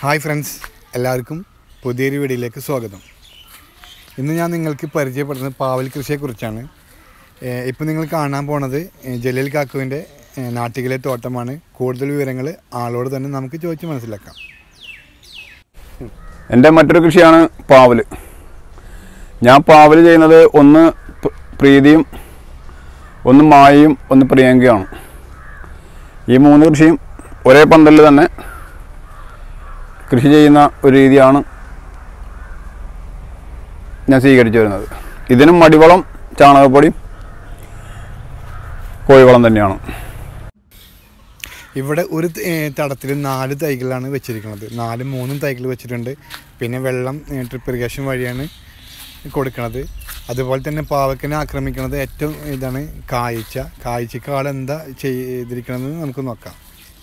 hi friends എല്ലാവർക്കും പുതിയൊരു വീഡിയോയിലേക്ക് സ്വാഗതം ഇന്ന് ഞാൻ നിങ്ങൾക്ക് പരിചയപ്പെടുന്നത് പാവൽ കൃഷിയെക്കുറിച്ചാണ് ഏഹ് ഇപ്പം നിങ്ങൾ കാണാൻ പോണത് ഏഹ് ജലീൽ കാക്കുവിൻ്റെ ഏഹ് നാട്ടിലെ തോട്ടമാണ് കൂടുതൽ വിവരങ്ങൾ ആളോട് തന്നെ നമുക്ക് ചോദിച്ച് മനസ്സിലാക്കാം എൻ്റെ മറ്റൊരു കൃഷിയാണ് പാവല് ഞാൻ പാവല് ചെയ്യുന്നത് ഒന്ന് പ്- പ്രീതിയും ഒന്ന് മായയും ഒന്ന് പ്രിയങ്കയാണ് ഈ മൂന്ന് കൃഷിയും ഒരേ പന്തലിൽ തന്നെ കൃഷി ചെയ്യുന്ന ഒരു രീതിയാണ് ഞാൻ സ്വീകരിച്ചു വരുന്നത് ഇതിനും മടിവളം ചാണകപ്പൊടി കോഴിവളം തന്നെയാണ് ഇവിടെ ഒരു തടത്തിൽ നാല് തൈകളാണ് വെച്ചിരിക്കുന്നത് നാലും മൂന്നും തൈകൾ വെച്ചിട്ടുണ്ട് പിന്നെ വെള്ളം ട്രിപ്പ് ഇറിഗേഷൻ വഴിയാണ് കൊടുക്കുന്നത് അതുപോലെ തന്നെ പാവക്കിനെ ആക്രമിക്കുന്നത് ഏറ്റവും ഇതാണ് കായ്ച്ച കായ്ച്ചക്ക് ആൾ എന്താ ചെയ്തിരിക്കണമെന്ന് നമുക്ക് നോക്കാം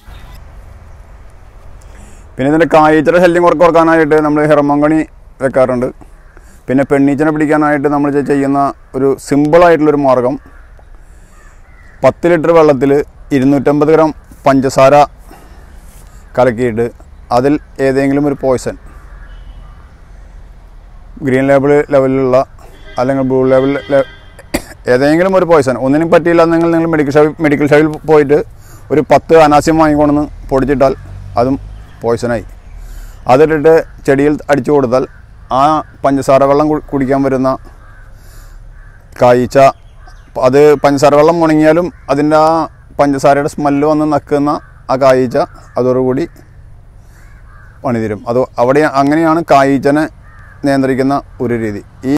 പിന്നെ ഇതിൻ്റെ കായ്ച്ചയുടെ ശല്യം കുറ കുറക്കാനായിട്ട് നമ്മൾ ഹെർമങ്കണി വെക്കാറുണ്ട് പിന്നെ പെണ്ണീച്ചനെ പിടിക്കാനായിട്ട് നമ്മൾ ചെ- ചെയ്യുന്ന ഒരു സിമ്പിളായിട്ടുള്ളൊരു മാർഗം പത്ത് ലിറ്റർ വെള്ളത്തിൽ ഇരുന്നൂറ്റമ്പത് ഗ്രാം പഞ്ചസാര കലക്കിയിട്ട് അതിൽ ഏതെങ്കിലും ഒരു പോയ്സൺ ഗ്രീൻ ലേബിൾ ലെവലിലുള്ള അല്ലെങ്കിൽ ബ്ലൂ ലേബിൾ ഏതെങ്കിലും ഒരു പോയ്സൺ ഒന്നിനും പറ്റിയില്ല നിങ്ങൾ നിങ്ങൾ മെഡിക്കൽ ഷോപ്പിൽ മെഡിക്കൽ ഷോപ്പിൽ പോയിട്ട് ഒരു പത്ത് അനാസ്യം വാങ്ങിക്കൊണ്ടെന്ന് പൊടിച്ചിട്ടാൽ അതും പോയ്സണായി അതിട്ടിട്ട് ചെടിയിൽ അടിച്ചു കൊടുത്താൽ ആ പഞ്ചസാര വെള്ളം കു- കുടിക്കാൻ വരുന്ന കായ്ച്ച അത് പഞ്ചസാര വെള്ളം ഉണങ്ങിയാലും അതിൻ്റെ ആ പഞ്ചസാരയുടെ സ്മെല്ല് വന്ന് നക്കുന്ന ആ കായ്ച്ച അതോടുകൂടി പണിതരും അത് അവിടെ അങ്ങനെയാണ് കായ്ച്ചനെ നിയന്ത്രിക്കുന്ന ഒരു രീതി ഈ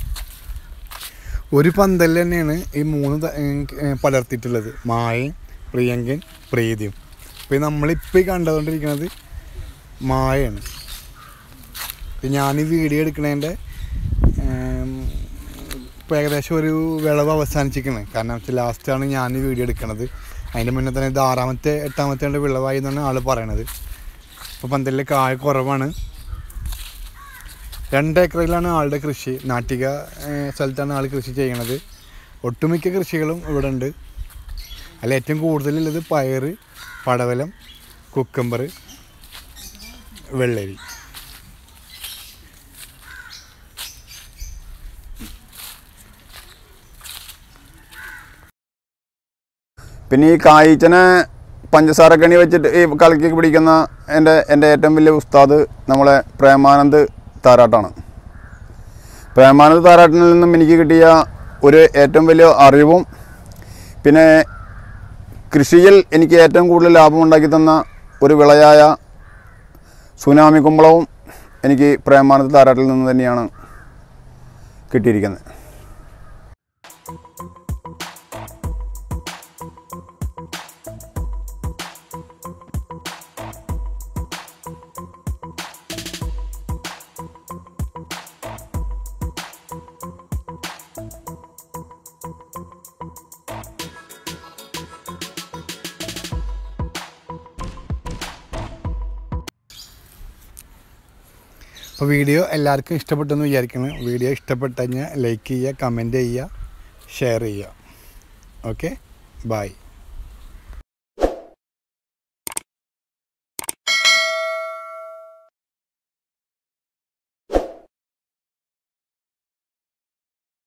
ഒരു പന്തൽ തന്നെയാണ് ഈ മൂന്ന് ത- ഏർ പടർത്തിയിട്ടുള്ളത് മായയും പ്രിയങ്കൻ പ്രീതിയും ഇപ്പം നമ്മളിപ്പോൾ ഈ കണ്ടുകൊണ്ടിരിക്കുന്നത് മായയാണ് ഇപ്പം ഞാൻ ഈ വീഡിയോ എടുക്കണതിൻ്റെ ഇപ്പോൾ ഏകദേശം ഒരു വിളവ് അവസാനിച്ചിരിക്കുന്നത് കാരണം വെച്ചാൽ ലാസ്റ്റാണ് ഞാൻ ഈ വീഡിയോ എടുക്കണത് അതിൻ്റെ മുന്നേ തന്നെ ഇത് ആറാമത്തെ എട്ടാമത്തെ ആണ്ട് വിളവായി എന്നാണ് ആൾ പറയണത് ഇപ്പോൾ പന്തലിൽ കായ കുറവാണ് രണ്ട് ഏക്കറിലാണ് ആളുടെ കൃഷി നാട്ടിക ഏഹ്, സ്ഥലത്താണ് ആൾ കൃഷി ചെയ്യണത് ഒട്ടുമിക്ക കൃഷികളും ഇവിടെ ഉണ്ട് അതിൽ ഏറ്റവും കൂടുതലുള്ളത് പയറ് പടവലം കുക്കമ്പർ വെള്ളരി പിന്നെ ഈ കായ്ച്ചനെ പഞ്ചസാര കണി വെച്ചിട്ട് ഈ കലക്കി പിടിക്കുന്ന എൻ്റെ എൻ്റെ ഏറ്റവും വലിയ ഉസ്താദ് നമ്മളെ പ്രേമാനന്ദ് താരാട്ടാണ് പ്രേമാനന്ദ് താരാട്ടിൽ നിന്നും എനിക്ക് കിട്ടിയ ഒരു ഏറ്റവും വലിയ അറിവും പിന്നെ കൃഷിയിൽ എനിക്ക് ഏറ്റവും കൂടുതൽ ലാഭമുണ്ടാക്കി തന്ന ഒരു വിളയായ സുനാമി കുമ്പളവും എനിക്ക് പ്രേമാനന്ദ് താരാട്ടിൽ നിന്ന് തന്നെയാണ് കിട്ടിയിരിക്കുന്നത് അപ്പോൾ വീഡിയോ എല്ലാവർക്കും ഇഷ്ടപ്പെട്ടെന്ന് വിചാരിക്കണം വീഡിയോ ഇഷ്ടപ്പെട്ട് കഴിഞ്ഞാൽ ലൈക്ക് ചെയ്യുക കമൻറ്റ് ചെയ്യുക ഷെയർ ചെയ്യുക ഓക്കെ ബായ്